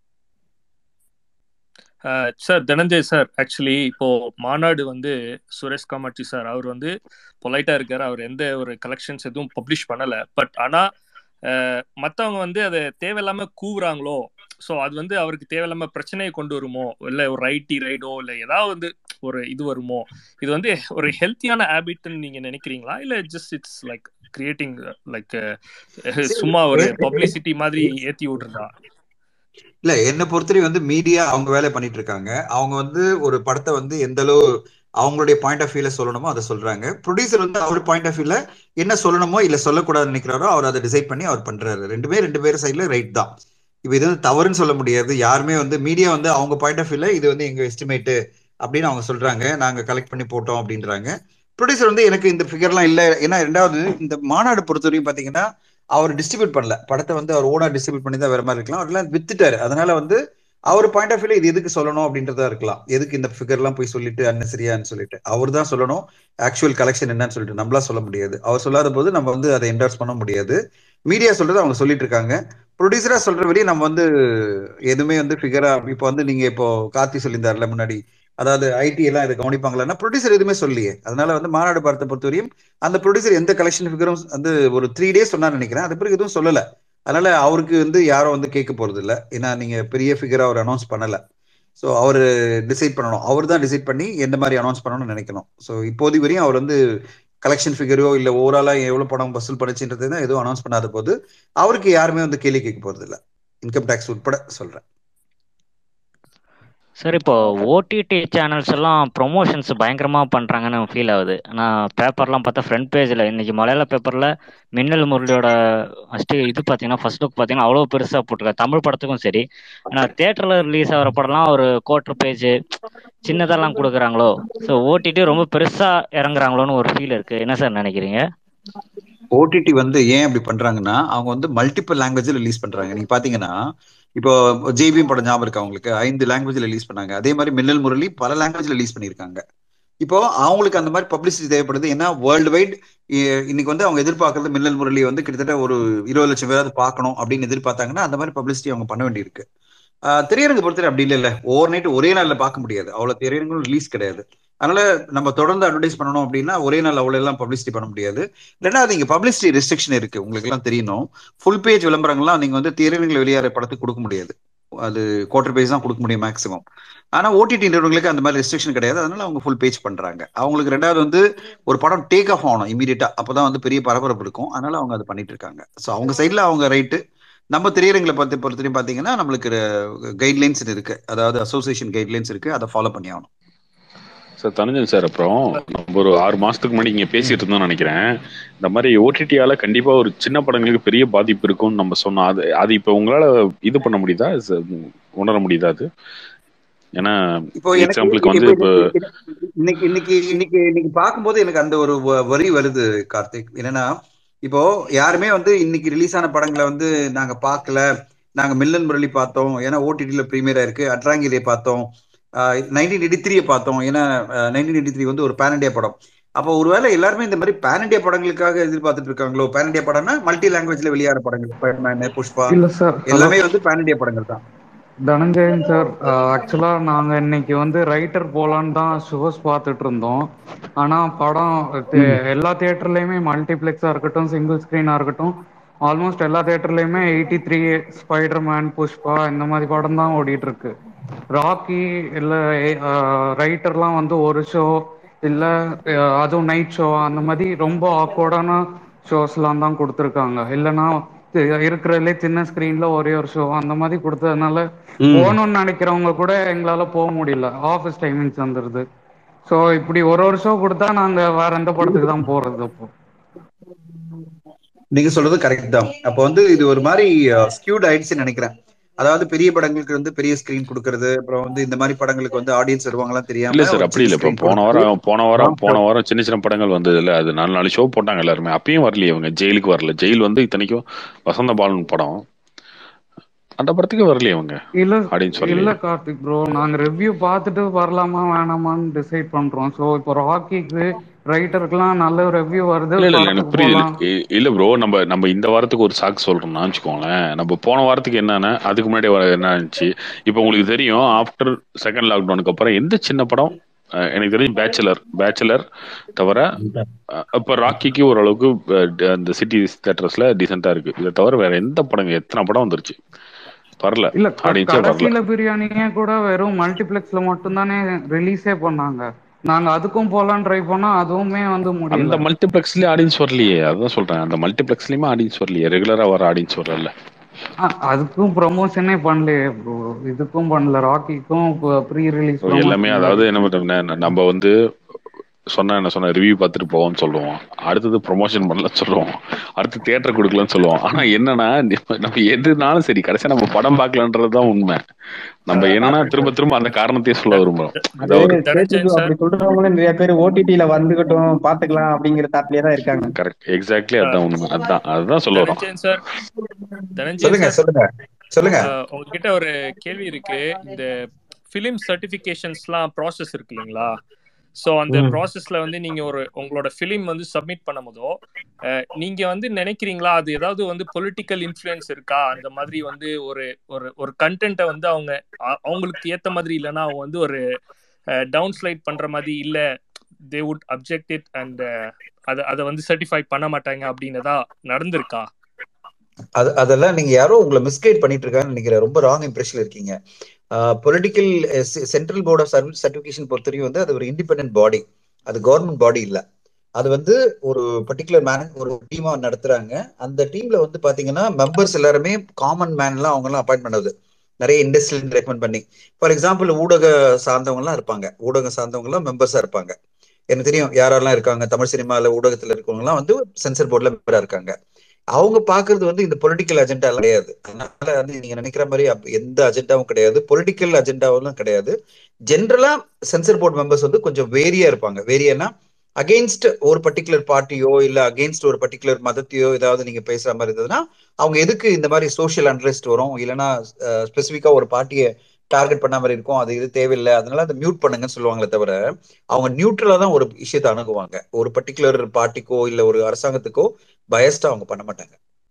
சார் தனஞ்சய் சார் ஆக்சுவலி இப்போ மாநாடு வந்து சுரேஷ் காமாட்சி சார் அவர் வந்து பொலைட்டா இருக்காரு அவர் எந்த ஒரு கலெக்ஷன்ஸ் எதுவும் பப்ளிஷ் பண்ணல பட் ஆனா அஹ், மத்தவங்க வந்து அதை தேவையில்லாம கூவுறாங்களோ ஸோ அது வந்து அவருக்கு தேவையில்லாம பிரச்சனையை கொண்டு வருமோ இல்லை ஒரு ரைட்டி ரைடோ இல்லை ஏதாவது வந்து ஒரு இது வருமோ இது வந்து ஒரு ஹெல்த்தியான ஹேபிட்னு நீங்க நினைக்கிறீங்களா இல்லை just it's like creating like சும்மா ஒரு பப்ளிசிட்டி மாதிரி ஏத்தி விடுறதா இல்ல என்னை பொறுத்தவரை வந்து மீடியா அவங்க வேலை பண்ணிட்டு இருக்காங்க அவங்க வந்து ஒரு படத்தை வந்து எந்த அளவு அவங்களுடைய பாயிண்ட் ஆஃப் வியூல சொல்லணுமோ அதை சொல்றாங்க ப்ரொடியூசர் வந்து அவர் பாயிண்ட் ஆஃப் வியூல என்ன சொல்லணுமோ இல்ல சொல்லக்கூடாதுன்னு நினைக்கிறாரோ அவர் அதை டிசைட் பண்ணி அவர் பண்றாரு ரெண்டுமே ரெண்டு பேரும் சைட்ல ரைட் தான் இப்போ இது வந்து தவறுன்னு சொல்ல முடியாது யாருமே வந்து மீடியா வந்து அவங்க பாயிண்ட் ஆஃப் வியூல இது வந்து எங்க எஸ்டிமேட் அப்படின்னு அவங்க சொல்றாங்க நாங்க கலெக்ட் பண்ணி போட்டோம் அப்படின்றாங்க ப்ரொடியூசர் வந்து எனக்கு இந்த ஃபிகர்லாம் இல்ல ஏன்னா ரெண்டாவது இந்த மாநாடு பொறுத்தவரைக்கும் பாத்தீங்கன்னா அவர் டிஸ்ட்ரிபியூட் பண்ணல படத்தை வந்து அவர் ஓனா டிஸ்ட்ரிபியூட் பண்ணி தான் வேற மாதிரி இருக்கலாம் அவர்லாம் வித்துட்டாரு அதனால வந்து அவர் பாயிண்ட் ஆஃப் வியூல இது எதுக்கு சொல்லணும் அப்படின்றதா இருக்கலாம் எதுக்கு இந்த ஃபிகர்லாம் போய் சொல்லிட்டு அன்னசரியான்னு சொல்லிட்டு அவர் தான் சொல்லணும் ஆக்சுவல் கலெக்ஷன் என்னன்னு சொல்லிட்டு நம்மளா சொல்ல முடியாது அவர் சொல்லாத போது நம்ம வந்து அதை என்டர்ஸ் பண்ண முடியாது மீடியா சொல்றது அவங்க சொல்லிட்டு இருக்காங்க ப்ரொடியூசரா சொல்ற வெளியே நம்ம வந்து எதுவுமே வந்து ஃபிகரா இப்போ வந்து நீங்க இப்போ கார்த்தி சொல்லியிருந்தாருல முன்னாடி அதாவது ஐடி எல்லாம் இதை கவனிப்பாங்களான்னா ப்ரொடியூசர் எதுவுமே சொல்லியே அதனால வந்து மாநாடு பார்த்த பொறுத்தவரையும் அந்த ப்ரொடியூசர் எந்த கலெக்ஷன் ஃபிகரும் வந்து ஒரு த்ரீ டேஸ் சொன்னான்னு நினைக்கிறேன் அது பிறகு எதுவும் சொல்லல அதனால அவருக்கு வந்து யாரும் வந்து கேட்க போறது இல்ல ஏன்னா நீங்க பெரிய ஃபிகர் அவர் அனௌன்ஸ் பண்ணல ஸோ அவர் டிசைட் பண்ணணும் அவர் தான் டிசைட் பண்ணி எந்த மாதிரி அனௌன்ஸ் பண்ணணும்னு நினைக்கணும் ஸோ இப்போதைக்கு வரையும் அவர் வந்து கலெக்ஷன் ஃபிகரோ இல்ல ஓவராலா எவ்வளவு படம் வசூல் பண்ணிச்சுன்றது தான் எதுவும் அனௌன்ஸ் பண்ணாத போது அவருக்கு யாருமே வந்து கேள்வி கேட்க போறது இல்ல இன்கம் டேக்ஸ் உட்பட சொல்றேன் சார் இப்போ ஓடிடி சேனல்ஸ் எல்லாம் ப்ரொமோஷன்ஸ் பயங்கரமா பண்றாங்கன்னு ஃபீல் ஆகுது நான் பேப்பர்லாம் பார்த்தா ஃப்ரண்ட் பேஜ்ல இன்னைக்கு மலையாள பேப்பர்ல மின்னல் முரளியோட ஃபர்ஸ்ட் இது பார்த்தீங்கன்னா ஃபர்ஸ்ட் லுக் பார்த்தீங்கன்னா அவ்வளோ பெருசா போட்டிருக்காரு தமிழ் படத்துக்கும் சரி ஏன்னா தியேட்டர்ல ரிலீஸ் ஆகிற படம்லாம் ஒரு குவார்டர் பேஜ் சின்னதெல்லாம் கொடுக்குறாங்களோ ஸோ ஓடிடி ரொம்ப பெருசா இறங்குறாங்களோன்னு ஒரு ஃபீல் இருக்கு என்ன சார் நினைக்கிறீங்க ஓடிடி வந்து ஏன் அப்படி பண்றாங்கன்னா அவங்க வந்து மல்டிபிள் லாங்குவேஜ்ல ரிலீஸ் பண்றாங்க நீங்க பாத்தீங்கன்னா இப்போ ஜேபிஎம் படம் ஞாபகம் இருக்கா உங்களுக்கு ஐந்து லாங்குவேஜ்ல ரிலீஸ் பண்ணாங்க அதே மாதிரி மின்னல் முரளி பல லாங்குவேஜ்ல ரிலீஸ் பண்ணியிருக்காங்க இப்போ அவங்களுக்கு அந்த மாதிரி பப்ளிசிட்டி தேவைப்படுது ஏன்னா வேர்ல்டு வைட் இன்னைக்கு வந்து அவங்க எதிர்பார்க்கறது மின்னல் முரளி வந்து கிட்டத்தட்ட ஒரு இருபது லட்சம் பேராவது பார்க்கணும் அப்படின்னு எதிர்பார்த்தாங்கன்னா அந்த மாதிரி பப்ளிசிட்டி அவங்க பண்ண வேண்டியிருக்கு ஆஹ் திரையரங்கு பொறுத்தவரை அப்படி இல்ல ஓவர் நைட் ஒரே நாள்ல பார்க்க முடியாது அவ்வளவு திரையரங்கும் ரிலீஸ் கிடையாது அதனால நம்ம தொடர்ந்து அட்வர்டைஸ் பண்ணணும் அப்படின்னா ஒரே நாள் அவ்வளவு எல்லாம் பப்ளிசிட்டி பண்ண முடியாது ரெண்டாவது இங்க பப்ளிசிட்டி ரெஸ்ட்ரிக்ஷன் இருக்கு உங்களுக்கு எல்லாம் தெரியணும் ஃபுல் பேஜ் விளம்பரங்கள்லாம் நீங்க வந்து திரையரங்கில் வெளியாற படத்துக்கு கொடுக்க முடியாது அது குவார்டர் பேஜ் தான் கொடுக்க முடியும் மேக்ஸிமம் ஆனா ஓடிடி நிறுவனங்களுக்கு அந்த மாதிரி ரெஸ்ட்ரிக்ஷன் கிடையாது அதனால அவங்க ஃபுல் பேஜ் பண்றாங்க அவங்களுக்கு ரெண்டாவது வந்து ஒரு படம் டேக் ஆஃப் ஆகணும் இமீடியட்டா அப்பதான் வந்து பெரிய பரபரப்பு இருக்கும் அதனால அவங்க அதை பண்ணிட்டு இருக்காங்க ஸோ அவங்க சைட்ல அவங்க ரைட்டு நம்ம திரையரங்களை பத்தி பொறுத்தவரையும் பாத்தீங்கன்னா நம்மளுக்கு கைட்லைன்ஸ் இருக்கு அதாவது அசோசியேஷன் கைட்லைன்ஸ் இருக்கு அதை ஃபாலோ பண்ணி ஆகணும் சார் தனஞ்சன் சார் அப்புறம் நம்ம ஒரு ஆறு மாசத்துக்கு முன்னாடி இங்க பேசிட்டு இருந்தோம் நினைக்கிறேன் இந்த மாதிரி ஓடிடியால கண்டிப்பா ஒரு சின்ன படங்களுக்கு பெரிய பாதிப்பு இருக்கும்னு நம்ம சொன்னோம் அது அது இப்ப உங்களால இது பண்ண முடியுதா ச- உணர முடியுதா அது ஏன்னா இப்போ எனக்கு எக்ஸாம்பிளுக்கு வந்து இப்போ இப்ப இன்னைக்கு இன்னைக்கு இன்னைக்கு இன்னைக்கு பார்க்கும்போது எனக்கு அந்த ஒரு வ- வரி வருது கார்த்திக் என்னன்னா இப்போ யாருமே வந்து இன்னைக்கு ரிலீஸ் ஆன படங்களை வந்து நாங்க பார்க்கல நாங்க மில்லன் முரளி பார்த்தோம் ஏன்னா ஓடிடில ப்ரீமியரா இருக்கு அட்ராங்கிலே பார்த்தோம் நைன்டீன் எயிட்டி த்ரீ பார்த்தோம் ஏன்னா நைன்டீன் எயிட்டி த்ரீ வந்து ஒரு பேன் இண்டியா படம் அப்போ ஒருவேளை எல்லாருமே இந்த மாதிரி பேன் இண்டியா படங்களுக்காக எதிர்பார்த்துட்டு இருக்காங்களோ பேன் இண்டியா படம்னா மல்டி லாங்குவேஜ்ல வெளியாகிற படங்கள் ஸ்பைடர்மேன் புஷ்பா இல்ல சார் ஹலோ எல்லாமே வந்து பேன் இண்டியா படங்கள் தான் தனஞ்சயன் சார் ஆக்சுவலா நாங்க இன்னைக்கு வந்து ரைட்டர் போலான்னு தான் ஷோஸ் பார்த்துட்டு இருந்தோம் ஆனா படம் தே- ம் எல்லா தியேட்டர்லயுமே மல்டிப்ளெக்ஸா இருக்கட்டும் சிங்கிள் ஸ்கிரீனா இருக்கட்டும் ஆல்மோஸ்ட் எல்லா தியேட்டர்லயுமே eighty three spider man Pushpa இந்த மாதிரி படம் தான் ஓடிட்டு இருக்கு ராக்கி இல்ல ரைட்டர்லாம் வந்து ஒரு ஷோ இல்ல அஹ், அதுவும் நைட் ஷோ அந்த மாதிரி ரொம்ப ஆக்வர்டான ஷோஸ்லாம் தான் கொடுத்துருக்காங்க இல்லைன்னா இருக்கிறதுலே சின்ன ஸ்க்ரீன்ல ஒரே ஒரு ஷோ அந்த மாதிரி கொடுத்ததுனால ம் போகணும்னு நினைக்கிறவங்க கூட எங்களால போக முடியல ஆஃபீஸ் டைமிங்ஸ் வந்துருது ஸோ இப்படி ஒரு ஒரு ஷோ கொடுத்தா நாங்க வேற எந்த படத்துக்கு தான் போறது அப்போ நீங்க சொல்றது கரெக்ட் தான் அப்போ வந்து இது ஒரு மாதிரி ஸ்கியூட் ஆயிடுச்சுன்னு நினைக்கிறேன் அதாவது பெரிய படங்களுக்கு வந்து பெரிய ஸ்கிரீன் கொடுக்கறது அப்புறம் வந்து இந்த மாதிரி படங்களுக்கு வந்து ஆடியன்ஸ் வருவாங்களாம் இல்ல தெரியாம சார் ஒரு அப்படி சின்ன இல்ல இப்ப ஸ்கிரீன் போன கொடுத்து வாரம் போன வாரம் லாங் போன வாரம் சின்ன சின்ன படங்கள் வந்தது இல்ல அது நாலு நாலு ஷோ போட்டாங்க எல்லாருமே அப்பயும் வரலையே இவங்க ஜெயிலுக்கு வரல ஜெயில் வந்து இத்தனைக்கும் வசந்த பாலன் படம் அந்த படத்துக்கு வரலையே அவங்க இல்ல ஆடியன்ஸ் இல்ல வரலையே கார்த்திக் ப்ரோ நாங்க ரிவ்யூ பார்த்துட்டு வரலாமா வேணாமான்னு டிசைட் பண்றோம் ஸோ இப்போ ராக்கிக்கு ரைட்டருக்குலாம் நல்ல ரிவ்யூ வருது இல்ல இல்ல இல்ல எனக்கு படத்துக்கு புரியுது போலாம் இ- இல்ல ப்ரோ நம்ம நம்ம இந்த வாரத்துக்கு ஒரு சாக்கு சொல்றோம்னா வச்சுக்கோங்களேன் நம்ம போன வாரத்துக்கு என்னன்னா அதுக்கு முன்னாடி வர என்ன இருந்துச்சு இப்போ உங்களுக்கு தெரியும் ஆஃப்டர் செகண்ட் லாக்டவுனுக்கு அப்புறம் எந்த சின்ன படம் அஹ், எனக்கு தெரிஞ்சு பேச்சுலர் பேச்சுலர் தவிர அஹ், இப்ப ராக்கிக்கு ஓரளவுக்கு அஹ், ட- அந்த சிட்டி தேட்டர்ஸ்ல டீசெண்டா இருக்கு இதை தவிர வேற எந்த படம் எத்தனை படம் வந்துருச்சு வரல இல்ல க- ஆடியன்ஸே வரல கடைசியில பிரியாணியே கூட வெறும் மல்டிப்ளெக்ஸ்ல மட்டும்தானே ரிலீஸே பண்ணாங்க நாங்க அதுக்கும் போலாம் ட்ரை பண்ணா அதுவுமே வந்து அந்த முடியல மல்டிப்ளெக்ஸ்லயே ஆடியன்ஸ் வரலையே அதான் சொல்றேன் அந்த மல்டிப்ளெக்ஸ்லயுமே ஆடியன்ஸ் வரலையே ரெகுலரா வர ஆடியன்ஸ் வரல அ- அதுக்கும் ப்ரொமோஷனே பண்ணலையே ப்ரோ இதுக்கும் பண்ணல ராக்கிக்கும் ப்ரீ ரிலீஸ் So, எல்லாமே ப்ரொமோஷன் அதாவது என்ன பண்றோம்னா நம்ம வந்து சொன்ன என்ன சொன்ன ரிவ்யூ பார்த்துட்டு போவோம்னு சொல்லுவோம் அடுத்தது ப்ரொமோஷன் பண்ணலன்னு சொல்லுவோம் அடுத்து தியேட்டர் கொடுக்கலன்னு சொல்லுவோம் ஆனா என்னன்னா நம்ம நம்ம எதுனாலும் சரி கடைசியா நம்ம படம் பார்க்கலன்றது தான் உண்மை நம்ம என்னன்னா திரும்ப திரும்ப அந்த காரணத்தையே சொல்ல விரும்புறோம் அது அதாவது தனஞ்சயன் சேர்த்துக்கு சார் அப்படி சொல்றவங்களும் நிறைய பேர் ஓடிடில வந்துகிட்டும் பாத்துக்கலாம் அப்படிங்கிற தாட்லயே தான் இருக்காங்க கரெக்ட் எக்ஸாக்ட்லி அதுதான் உண்மை அதுதான் அதுதான் சொல்ல வரோம் தனஞ்சயன் சார் தனஞ்சயன் சொல்லுங்க சார் சொல்லுங்க சொல்லுங்க அஹ், உங்ககிட்ட ஒரு கேள்வி இருக்கு இந்த ஃபிலிம் சர்டிஃபிகேஷன்ஸ்லாம் ப்ராசஸ் இருக்கு இல்லைங்களா ஸோ அந்த ம். ப்ராசஸ்ல வந்து நீங்க ஒரு உங்களோட ஃபிலிம் வந்து சப்மிட் பண்ணும்போதோ அஹ், நீங்க வந்து நினைக்கிறீங்களா அது ஏதாவது வந்து பொலிட்டிக்கல் இன்ஃப்ளூயன்ஸ் இருக்கா அந்த மாதிரி வந்து ஒரு ஒரு ஒரு கண்டென்ட்டை வந்து அவங்க அ- அவங்களுக்கு ஏத்த மாதிரி இல்லைன்னா அவங்க வந்து ஒரு டவுன் ஸ்லைட் பண்ற மாதிரி இல்ல they would object it and அதை அதை வந்து சர்டிஃபை பண்ண மாட்டாங்க அப்படின்னதா நடந்திருக்கா அது அதெல்லாம் நீங்க யாரோ உங்களை மிஸ்கைட் பண்ணிட்டு இருக்காங்கன்னு நினைக்கிறேன் ரொம்ப ராங் இம்ப்ரெஷன்ல இருக்கீங்க political central board of service certification பொறுத்தவரைக்கும் வந்து அது ஒரு இண்டிபெண்டன்ட் பாடி அது கவர்மெண்ட் பாடி இல்ல அது வந்து ஒரு பர்டிகுலர் மேன் ஒரு டீமா நடத்துறாங்க அந்த டீம்ல வந்து பாத்தீங்கன்னா மெம்பர்ஸ் எல்லாருமே காமன் மேன்லாம் அவங்க எல்லாம் அப்பாயிண்ட் பண்ணது நிறைய இண்டஸ்ட்ரியல் ரெக்கமெண்ட் பண்ணி ஃபார் எக்ஸாம்பிள் ஊடக சார்ந்தவங்க எல்லாம் இருப்பாங்க ஊடகம் சார்ந்தவங்க எல்லாம் மெம்பர்ஸா இருப்பாங்க எனக்கு தெரியும் யாரெல்லாம் இருக்காங்க தமிழ் சினிமால ஊடகத்துல இருக்கவங்க எல்லாம் வந்து சென்சர் போர்ட்ல மெம்பரா இருக்காங்க அவங்க பாக்குறது வந்து இந்த பொலிட்டிக்கல் அஜெண்டா கிடையாது அதனால வந்து நீங்க நினைக்கிற மாதிரி அப்ப எந்த அஜெண்டாவும் கிடையாது பொலிட்டிக்கல் அஜெண்டாவும் கிடையாது ஜென்ரலா சென்சர் போர்ட் மெம்பர்ஸ் வந்து கொஞ்சம் வேரியா இருப்பாங்க வேரியானா அகெயின்ஸ்ட் ஒரு பர்டிகுலர் பார்ட்டியோ இல்ல அகெயின்ஸ்ட் ஒரு பர்டிகுலர் மதத்தையோ ஏதாவது நீங்க பேசுற மாதிரி இருந்ததுன்னா அவங்க எதுக்கு இந்த மாதிரி சோஷியல் அன்ரெஸ்ட் வரும் இல்லைன்னா ஸ்பெசிஃபிக்கா ஒரு பார்ட்டியை டார்கெட் பண்ண மாதிரி இருக்கும் அது இது தேவையில்லை அதனால அதை மியூட் பண்ணுங்கன்னு சொல்லுவாங்களே தவிர அவங்க நியூட்ரலா தான் ஒரு விஷயத்தை அணுகுவாங்க ஒரு பர்டிகுலர் பார்ட்டிக்கோ இல்ல ஒரு அரசாங்கத்துக்கோ பயஸ்டா அவங்க பண்ண மாட்டாங்க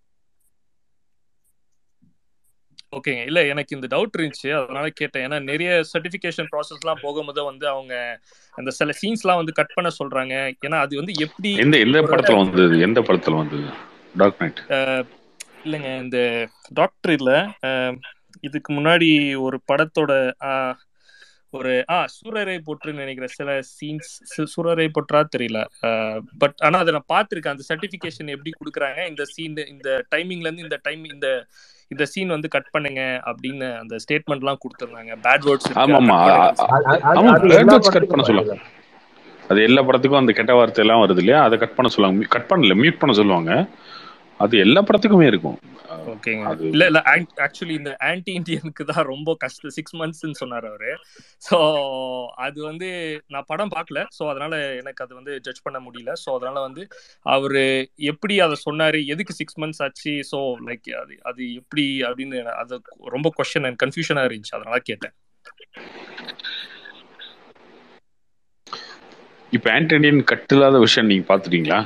ஓகேங்க இல்ல எனக்கு இந்த டவுட் இருந்துச்சு அதனால கேட்டேன் ஏன்னா நிறைய சர்டிபிகேஷன் ப்ராசஸ்லாம் போகும்போது வந்து அவங்க அந்த சில சீன்ஸ்லாம் வந்து கட் பண்ண சொல்றாங்க ஏன்னா அது வந்து எப்படி எந்த எந்த ஒரு படத்துல வந்தது எந்த படத்துல வந்தது டார்க் நைட் அஹ், இல்லைங்க இந்த டாக்டர் இல்ல அஹ், இதுக்கு முன்னாடி ஒரு படத்தோட அஹ், ஒரு ஆ சூரரை போற்றுன்னு நினைக்கிற சில சீன்ஸ் சூரரை போற்றா தெரியல பட் ஆனா அதை நான் பார்த்திருக்கேன் அந்த சர்டிபிகேஷன் எப்படி கொடுக்குறாங்க இந்த சீன் இந்த டைமிங்ல இருந்து இந்த டைம் இந்த இந்த சீன் வந்து கட் பண்ணுங்க அப்படின்னு அந்த ஸ்டேட்மெண்ட்லாம் கொடுத்துருந்தாங்க பேட் வேர்ட்ஸ் இருக்கு ஆமா அதை ஆமா கட் ஆ- பண்ணுங்க ஆமா அது அது எல்லா பேட் கட் படத்துக்கும் பண்ண சொல்லுவாங்க அது எல்லா படத்துக்கும் அந்த கெட்ட வார்த்தை எல்லாம் வருது இல்லையா அதை கட் பண்ண சொல்லுவாங்க கட் பண்ணல மியூட் பண்ண சொல்லுவாங்க அது எல்லா படத்துக்குமே இருக்கும் அஹ் ஓகேங்க அது இல்ல இல்ல ஆக்சுவலி இந்த ஆன்டி இந்தியனுக்கு தான் ரொம்ப கஷ்டம் சிக்ஸ் மந்த்ஸ்ன்னு சொன்னார் அவரு ஸோ அது வந்து நான் படம் பார்க்கல ஸோ அதனால எனக்கு அது வந்து ஜட்ஜ் பண்ண முடியல ஸோ அதனால வந்து அவரு எப்படி அதை சொன்னாரு எதுக்கு சிக்ஸ் மந்த்ஸ் ஆச்சு ஸோ லைக் அது அது எப்படி அப்படின்னு அது ரொம்ப கொஸ்டின் அண்ட் கன்ஃபியூஷனா இருந்துச்சு அதனால கேட்டேன் இப்ப ஆன்டனியன் கட் இல்லாத விஷயம் நீங்க பாத்துட்டீங்களா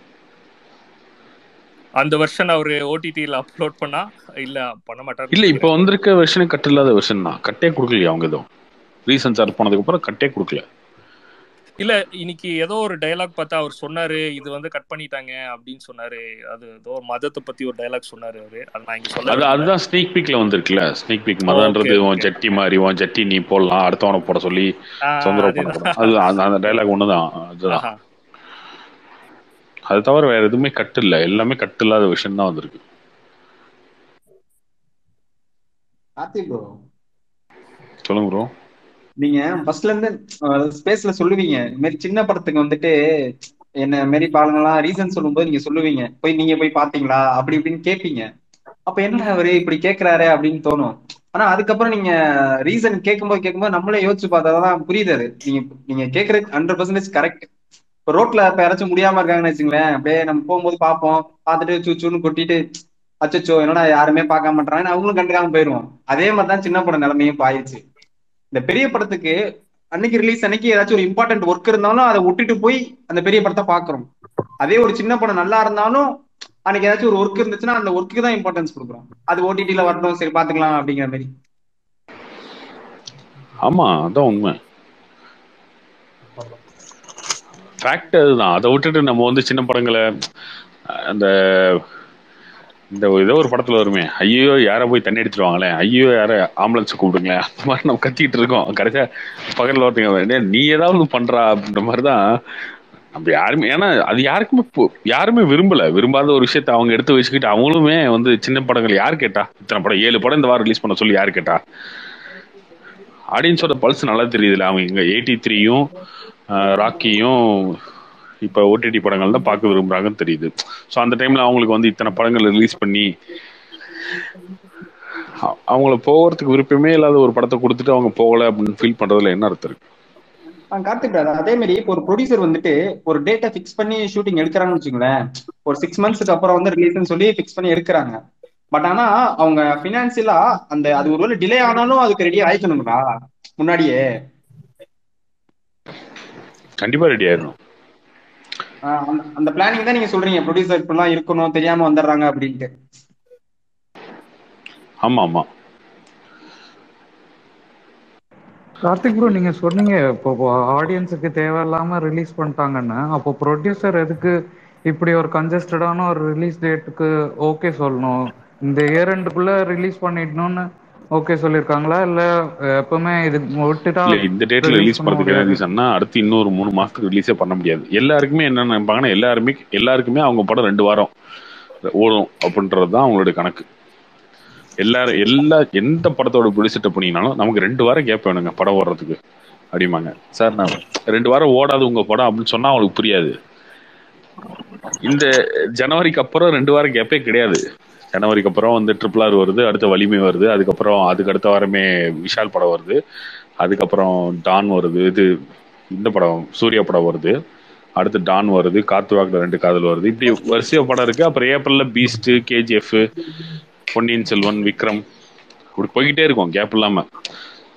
அந்த வருஷன் அவரு ஓடிடியில் அப்லோட் பண்ணா இல்ல பண்ண மாட்டாருன்னு இல்ல இப்ப நினைக்கிறேன் வந்திருக்க விஷயம் கட் இல்லாத விஷயம் தான் கட்டே கொடுக்கலையா அவங்க எதுவும் ரீசன் சார் போனதுக்கு அப்புறம் கட்டே கொடுக்கல இல்ல இன்னைக்கு ஏதோ ஒரு டயலாக் பார்த்தா அவர் சொன்னாரு இது வந்து கட் பண்ணிட்டாங்க அப்படின்னு சொன்னாரு அது ஏதோ ஒரு மதத்தை பத்தி ஒரு டயலாக் சொன்னாரு அவரு அது நான் இங்க சொல்ல அது விரும்பல அதுதான் ஸ்னீக் பீக்ல வந்திருக்குல்ல ஸ்னீக் பீக் ஓகே மதன்றது உன் ஓகே ஜட்டி மாதிரி உன் ஜட்டி நீ போடலாம் அடுத்தவனை போட சொல்லி ஆஹ் தொந்தரவு பண்ண அதேதான் போறோம் அது அந்த- அந்த டைலாக் ஒண்ணுதான் அதுதான் ஆஹா அது தவிர வேற எதுவுமே கட்டு இல்ல எல்லாமே கட்டு இல்லாத விஷயம் தான் வந்திருக்கு கார்த்தி ப்ரோ சொல்லுங்க ப்ரோ நீங்க ஃபர்ஸ்ட்ல இருந்து ஸ்பேஸ்ல சொல்லுவீங்க இந்த மாதிரி சின்ன படத்துக்கு வந்துட்டு என்ன மாரி பாருங்கலாம் ரீசன் சொல்லும்போது நீங்க சொல்லுவீங்க போய் நீங்க போய் பாத்தீங்களா அப்படி இப்படின்னு கேட்பீங்க அப்ப என்ன அவரு இப்படி கேக்குறாரு அப்படின்னு தோணும் ஆனா அதுக்கப்புறம் நீங்க ரீசன் கேட்கும்போது கேட்கும்போது நம்மளே யோசிச்சு பார்த்தாதான் புரியுது அது நீங்க நீங்க கேக்குறது ஹண்ட்ரட் பர்சன்டேஜ் கரெக்ட் இப்போ ரோட்ல இப்ப யாராச்சும் முடியாம இருக்காங்கன்னு வச்சுங்களேன் அப்படியே நம்ம போகும்போது பார்ப்போம் பார்த்துட்டு சூச்சுன்னு கொட்டிட்டு அச்சச்சோ என்னடா யாருமே பார்க்க மாட்டாங்கன்னு அவங்களும் கண்டுக்காம போயிருவோம் அதே மாதிரிதான் சின்ன படம் நிலைமையும் இப்ப ஆயிடுச்சு இந்த பெரிய படத்துக்கு அன்னைக்கு ரிலீஸ் அன்னைக்கு ஏதாச்சும் ஒரு இம்பார்ட்டன்ட் ஒர்க் இருந்தாலும் அதை விட்டுட்டு போய் அந்த பெரிய படத்தை பாக்குறோம் அதே ஒரு சின்ன படம் நல்லா இருந்தாலும் அன்னைக்கு ஏதாச்சும் ஒரு ஒர்க் இருந்துச்சுன்னா அந்த ஒர்க்குக்கு தான் இம்பார்ட்டன்ஸ் கொடுக்குறோம் அது ஓடிடில வரட்டும் சரி பாத்துக்கலாம் அப்படிங்கிற மாதிரி ஆமா அதான் உண்மை ஃபேக்ட் அதுதான் அதை விட்டுட்டு நம்ம வந்து சின்ன படங்களை அஹ், அந்த இந்த ஏதோ ஒரு படத்துல வருமே ஐயோ யாரை போய் தண்ணி அடிச்சிருவாங்களே ஐயோ யார ஆம்புலன்ஸ் கூப்பிடுங்களேன் அந்த மாதிரி நம்ம கத்திட்டு இருக்கோம் கடைசியா பக்கத்துல ஒருத்தங்க "டேய், நீ ஏதாவது பண்றா அப்படின்ற மாதிரி தான் நம்ம யாருமே ஏன்னா அது யாருக்குமே பு- யாருமே விரும்பல விரும்பாத ஒரு விஷயத்த அவங்க எடுத்து வச்சுக்கிட்டு அவங்களுமே வந்து சின்ன படங்கள் யார் கேட்டா இத்தனை படம் ஏழு படம் இந்த வாரம் ரிலீஸ் பண்ண சொல்லி யார் கேட்டா ஆடியன்ஸோட பல்ஸ் நல்லா தெரியுதுல அவங்க இங்க எயிட்டி த்ரீயும் ராக்கியும் இப்போ ஓடிடி படங்கள் தான் பார்க்க விரும்புறாங்கன்னு தெரியுது ஸோ அந்த டைம்ல அவங்களுக்கு வந்து இத்தனை படங்கள் ரிலீஸ் பண்ணி அ- அவங்கள போகிறதுக்கு விருப்பமே இல்லாத ஒரு படத்தை கொடுத்துட்டு அவங்க போகல அப்படின்னு ஃபீல் பண்றதுல என்ன அர்த்தம் இருக்கு ஆ, கார்த்திக் brother, அதே மாதிரி இப்போ ஒரு ப்ரொடியூசர் வந்துட்டு ஒரு டேட்டை ஃபிக்ஸ் பண்ணி ஷூட்டிங் எடுக்கிறாங்கன்னு வச்சுங்களேன் ஒரு சிக்ஸ் மந்த்ஸ்க்கு அப்புறம் வந்து ரிலீஸ்னு சொல்லி ஃபிக்ஸ் பண்ணி எடுக்கிறாங்க பட் ஆனா அவங்க பினான்சியலா அந்த அது ஒருவேளை டிலே ஆனாலும் அதுக்கு ரெடி ஆயிக்கணுங்களா முன்னாடியே கண்டிப்பா ரெடி ஆயிடணும் ஆ, அந்த- அந்த பிளானிங் தான் நீங்க சொல்றீங்க ப்ரொடியூசர் இப்படிலாம் இருக்கணும் தெரியாம வந்துடுறாங்க அப்படின்ட்டு ஆமா ஆமா கார்த்திக் ப்ரோ நீங்க சொன்னீங்க இப்போ ஆடியன்ஸுக்கு தேவையில்லாம ரிலீஸ் பண்ணிட்டாங்கன்னு அப்போ ப்ரொடியூசர் எதுக்கு இப்படி ஒரு கன்ஜஸ்டடான ஒரு ரிலீஸ் டேட்டுக்கு ஓகே சொல்லணும் இந்த இயர் ரெண்டுக்குள்ள ரிலீஸ் பண்ணிடணும்னு ஓகே சொல்லியிருக்காங்களா இல்ல அஹ், எப்பவுமே இது விட்டுட்டா இல்ல இந்த டேட்ல ரிலீஸ் ரிலீஸ் பண்ண பண்றதுக்கு என்ன முடியாது ரீசன்னா அடுத்து இன்னொரு மூணு மாசத்துக்கு ரிலீஸே பண்ண முடியாது எல்லாருக்குமே என்ன நினைப்பாங்கன்னா எல்லாருமே எல்லாருக்குமே அவங்க படம் ரெண்டு வாரம் ஓடும் அப்படின்றது தான் அவங்களுடைய கணக்கு எல்லாரும் எல்லா எந்த படத்தோட ப்ரொடியூசர்ட்ட போனீங்கனாலும் நமக்கு ரெண்டு வாரம் கேப் வேணுங்க படம் ஓடுறதுக்கு அப்படிம்பாங்க சார் நான் ரெண்டு வாரம் ஓடாது உங்க படம் அப்படின்னு சொன்னா அவங்களுக்கு புரியாது இந்த ஜனவரிக்கு அப்புறம் ரெண்டு வாரம் கேப்பே கிடையாது ஜனவரிக்கு அப்புறம் வந்து ட்ரிபிள் ஆர் வருது அடுத்த வலிமை வருது அதுக்கப்புறம் அதுக்கு அடுத்த வாரமே விஷால் படம் வருது அதுக்கப்புறம் டான் வருது இது இந்த படம் சூர்யா படம் வருது அடுத்து டான் வருது காத்து வாக்குல ரெண்டு காதல் வருது இப்படி வரிசையா படம் இருக்கு அப்புறம் ஏப்ரல்ல பீஸ்ட் கேஜிஎஃப் பொன்னியின் செல்வன் விக்ரம் இப்படி போய்கிட்டே இருக்கும் கேப் இல்லாம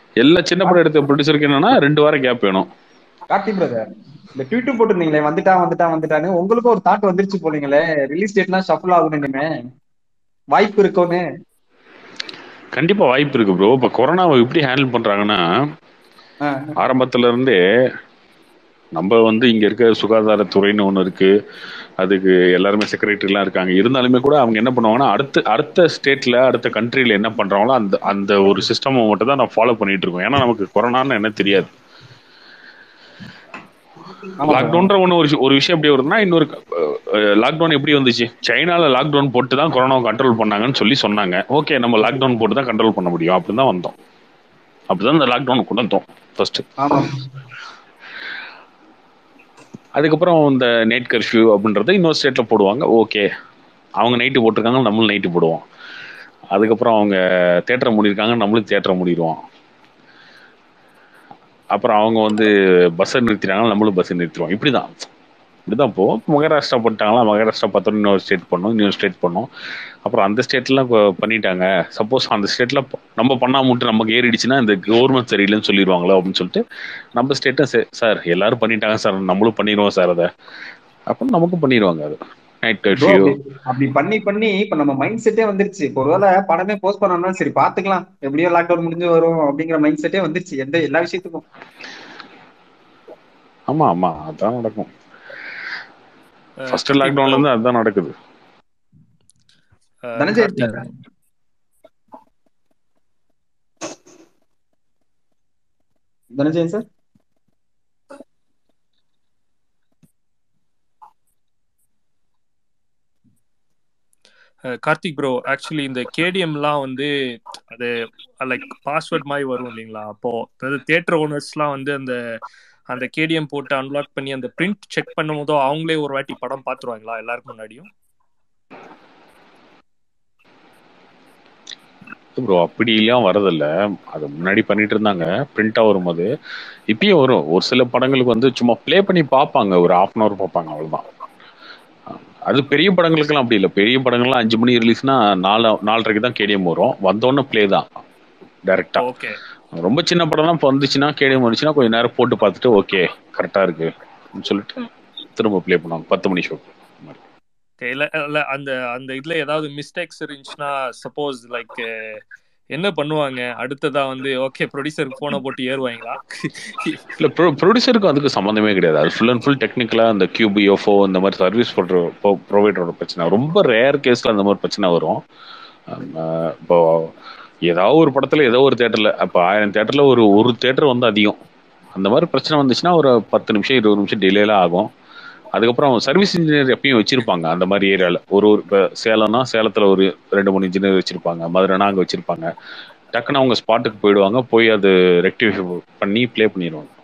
எல்லா சின்ன படம் எடுத்த ப்ரொடியூசருக்கு என்னன்னா ரெண்டு வாரம் கேப் வேணும் கார்த்தி பிரதர் இந்த ட்வீட் போட்டிருந்தீங்களே வந்துட்டா வந்துட்டா வந்துட்டான்னு உங்களுக்கும் ஒரு தாட் வந்துருச்சு போலீங்களே ரிலீஸ் டேட்லாம் ஷஃபிள் ஆகணும் இனிமே வாய்ப்பு இருக்கும்னு கண்டிப்பா வாய்ப்பு இருக்கு ப்ரோ இப்ப கொரோனாவை எப்படி ஹேண்டில் பண்றாங்கன்னா ஆ, ஆரம்பத்துல இருந்தே நம்ம வந்து இங்க இருக்க சுகாதாரத்துறைன்னு ஒண்ணு இருக்கு அதுக்கு எல்லாருமே செக்ரட்டரிலாம் இருக்காங்க இருந்தாலுமே கூட அவங்க என்ன பண்ணுவாங்கன்னா அடுத்த அடுத்த ஸ்டேட்ல அடுத்த கண்ட்ரில என்ன பண்றாங்களோ அந்த அந்த ஒரு சிஸ்டம் மட்டும் தான் நான் ஃபாலோ பண்ணிட்டு இருக்கோம் ஏன்னா நமக்கு கொரோனான்னு என்ன தெரியாது ஆமா bro. லாக்டவுன்ற ஒன்று ஒரு விஷயம்- ஒரு விஷயம் எப்படி வருதுன்னா இன்னொரு லாக்டவுன் எப்படி வந்துச்சு சைனால லாக்டவுன் போட்டு தான் கொரோனாவை கண்ட்ரோல் பண்ணாங்கன்னு சொல்லி சொன்னாங்க ஓகே நம்ம லாக்டவுன் போட்டு தான் கண்ட்ரோல் பண்ண முடியும் அப்படின்னு தான் வந்தோம் அப்படிதான் இந்த லாக்டவுன் கொண்டு வந்தோம் ஃபர்ஸ்ட் ஆமா அதுக்கப்புறம் இந்த நைட் கர்ஃப்யூ அப்படின்றத இன்னொரு ஸ்டேட்ல போடுவாங்க ஓகே அவங்க நைட்டு போட்டிருக்காங்க நம்மளும் நைட்டு போடுவோம் அதுக்கப்புறம் அவங்க தேட்டரை மூடிருக்காங்க நம்மளும் தேட்டரை மூடிடுவோம் அப்புறம் அவங்க வந்து பஸ்ஸை நிறுத்திட்டாங்க நம்மளும் பஸ்ஸை நிறுத்திடுவோம் இப்படிதான் இப்படிதான் போவோம் மகாராஷ்டிரா பண்ணிட்டாங்களா மகாராஷ்டிரா பார்த்தோம் இன்னொரு ஸ்டேட் பண்ணோம் இன்னொரு ஸ்டேட் பண்ணோம் அப்புறம் அந்த ஸ்டேட்லாம் பண்ணிட்டாங்க சப்போஸ் அந்த ஸ்டேட்ல நம்ம பண்ணா மட்டும் நமக்கு ஏறிடுச்சுன்னா இந்த கவர்மெண்ட் சரியில்லைன்னு சொல்லிடுவாங்களோ அப்படின்னு சொல்லிட்டு நம்ம ஸ்டேட்டும் சார் எல்லாரும் பண்ணிட்டாங்க சார் நம்மளும் பண்ணிடுவோம் சார் அதை அப்போ நமக்கும் பண்ணிடுவாங்க அது நைட் ப்ரோ கர்ஃப்யூ அப்படி அப்படி பண்ணி பண்ணி இப்ப நம்ம மைண்ட் செட்டே வந்துருச்சு இப்போ ஒருவேளை படமே போஸ்ட் பண்ணோம்னா சரி பாத்துக்கலாம் எப்படியோ லாக்டவுன் முடிஞ்சு வரும் அப்படிங்கிற மைண்ட் செட்டே வந்துருச்சு எந்த எல்லா விஷயத்துக்கும் ஆமா ஆமா அதான் நடக்கும் அஹ் ஃபர்ஸ்ட் கார்த்திக் லாக்டவுன்ல ப்ரோ இருந்து அதுதான் நடக்குது தனஞ்சய் கார்த்திக் இருக்கீங்களா தனஞ்சயன் சார் அஹ் கார்த்திக் ப்ரோ ஆக்சுவலி இந்த கேடிஎம்லாம் வந்து அது லைக் பாஸ்வேர்ட் மாதிரி வரும் இல்லைங்களா அப்போ அதாவது தியேட்டர் ஓனர்ஸ்லாம் வந்து அந்த அந்த கேடிஎம் போட்டு அன்லாக் பண்ணி அந்த பிரிண்ட் செக் பண்ணும் போதோ அவங்களே ஒரு வாட்டி படம் பார்த்துருவாங்களா எல்லாருக்கும் முன்னாடியும் ப்ரோ அப்படிலாம் வரதில்ல அது முன்னாடி பண்ணிட்டு இருந்தாங்க பிரிண்டா வரும்போது இப்பயும் வரும் ஒரு சில படங்களுக்கு வந்து சும்மா ப்ளே பண்ணி பார்ப்பாங்க ஒரு ஹாஃப் அன் அவர் பார்ப்பாங்க அவ்வளவுதான் அது பெரிய படங்களுக்கெல்லாம் அப்படி இல்லை பெரிய படங்கள்லாம் அஞ்சு மணி ரிலீஸ்னா நாலு நாலரைக்கு தான் கேடிஎம் வரும் வந்தோடனே ப்ளே தான் டைரக்டா ஓகே ரொம்ப சின்ன படம்லாம் இப்போ வந்துச்சுன்னா கேடிஎம் வந்துச்சுன்னா கொஞ்சம் நேரம் போட்டு பார்த்துட்டு ஓகே கரெக்டா இருக்கு அப்படின்னு சொல்லிட்டு திரும்ப ப்ளே பண்ணுவாங்க பத்து மணி ஷோ இல்ல இல்ல அந்த அந்த இதுல ஏதாவது மிஸ்டேக்ஸ் இருந்துச்சுன்னா சப்போஸ் லைக் என்ன பண்ணுவாங்க அடுத்ததா வந்து ஓகே ப்ரொடியூசருக்கு போனை போட்டு ஏறுவாங்களா இல்ல ப்ரொடியூசருக்கு அதுக்கு சம்மந்தமே கிடையாது அது ஃபுல் அண்ட் ஃபுல் டெக்னிக்கலா இந்த கியூபிஎஃப்ஓ இந்த மாதிரி சர்வீஸ் பண்ற ப்ரொவைடரோட பிரச்சனை ரொம்ப ரேர் கேஸ்ல அந்த மாதிரி பிரச்சனை வரும் ஆஹ் இப்போ ஏதாவது ஒரு படத்துல ஏதோ ஒரு தேட்டர்ல அப்போ ஆயிரம் தேட்டர்ல ஒரு ஒரு தேட்டர் வந்து அதிகம் அந்த மாதிரி பிரச்சனை வந்துச்சுன்னா ஒரு பத்து நிமிஷம் இருபது நிமிஷம் டிலேலாம் ஆகும் அதுக்கப்புறம் சர்வீஸ் இன்ஜினியர் எப்பயும் வச்சிருப்பாங்க அந்த மாதிரி ஏரியால ஒரு ஒரு இப்போ சேலம்னா சேலத்துல ஒரு ரெண்டு மூணு இன்ஜினியர் வச்சிருப்பாங்க மதுரைனா அங்க வச்சிருப்பாங்க டக்குன்னு அவங்க ஸ்பாட்டுக்கு போயிடுவாங்க போய் அது ரெக்டிஃபை பண்ணி ப்ளே பண்ணிடுவாங்க